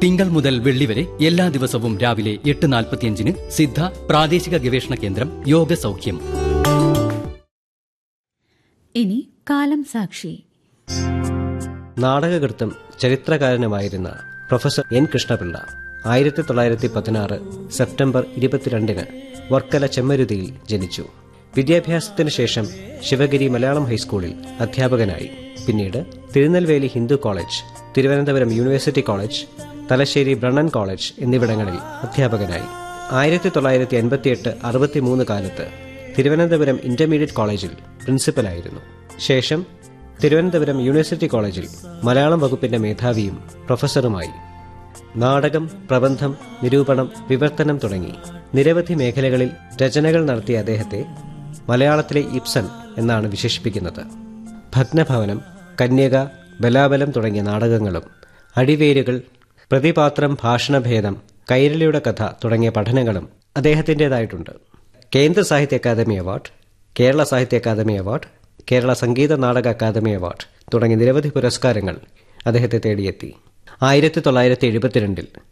തിങ്കൾ മുതൽ വെള്ളി വരെ എല്ലാ ദിവസവും രാവിലെ എട്ട് നാൽപ്പത്തിയഞ്ചിന് സിദ്ധ പ്രാദേശിക ഗവേഷണ കേന്ദ്രം യോഗ സൗഖ്യം ഇനി കാലം സാക്ഷി നാടകകൃത്തും ചരിത്രകാരനുമായിരുന്ന പ്രൊഫസർ എൻ കൃഷ്ണപിള്ള ആയിരത്തി തൊള്ളായിരത്തി പതിനാറ് സെപ്റ്റംബർ ഇരുപത്തിരണ്ടിന് വർക്കല ചെമ്മരുതിയിൽ ജനിച്ചു വിദ്യാഭ്യാസത്തിന് ശേഷം ശിവഗിരി മലയാളം ഹൈസ്കൂളിൽ അധ്യാപകനായി പിന്നീട് Tirunelveli Hindu college Thiruvananthapuram university college Thalassery Brennen college എന്നിവിടങ്ങളിൽ അധ്യാപകനായി ആയിരത്തി തൊള്ളായിരത്തി എൺപത്തിയെട്ട് അറുപത്തിമൂന്ന് കാലത്ത് തിരുവനന്തപുരം ഇന്റർമീഡിയറ്റ് കോളേജിൽ പ്രിൻസിപ്പലായിരുന്നു ശേഷം തിരുവനന്തപുരം യൂണിവേഴ്സിറ്റി കോളേജിൽ മലയാളം വകുപ്പിന്റെ മേധാവിയും പ്രൊഫസറുമായി നാടകം പ്രബന്ധം നിരൂപണം വിവർത്തനം തുടങ്ങി നിരവധി മേഖലകളിൽ രചനകൾ നടത്തിയ അദ്ദേഹത്തെ മലയാളത്തിലെ ഇബ്സൻ എന്നാണ് വിശേഷിപ്പിക്കുന്നത് ഭഗ്നഭവനം കന്യക ബലാബലം തുടങ്ങിയ നാടകങ്ങളും അടിവേരുകൾ പ്രതിപാത്രം ഭാഷണഭേദം കൈരളിയുടെ കഥ തുടങ്ങിയ പഠനങ്ങളും അദ്ദേഹത്തിൻ്റെതായിട്ടുണ്ട് കേന്ദ്ര സാഹിത്യ അക്കാദമി അവാർഡ് കേരള സാഹിത്യ അക്കാദമി അവാർഡ് കേരള സംഗീത നാടക അക്കാദമി അവാർഡ് തുടങ്ങിയ നിരവധി പുരസ്കാരങ്ങൾ അദ്ദേഹത്തെ തേടിയെത്തി ആയിരത്തി തൊള്ളായിരത്തി എഴുപത്തിരണ്ടിൽ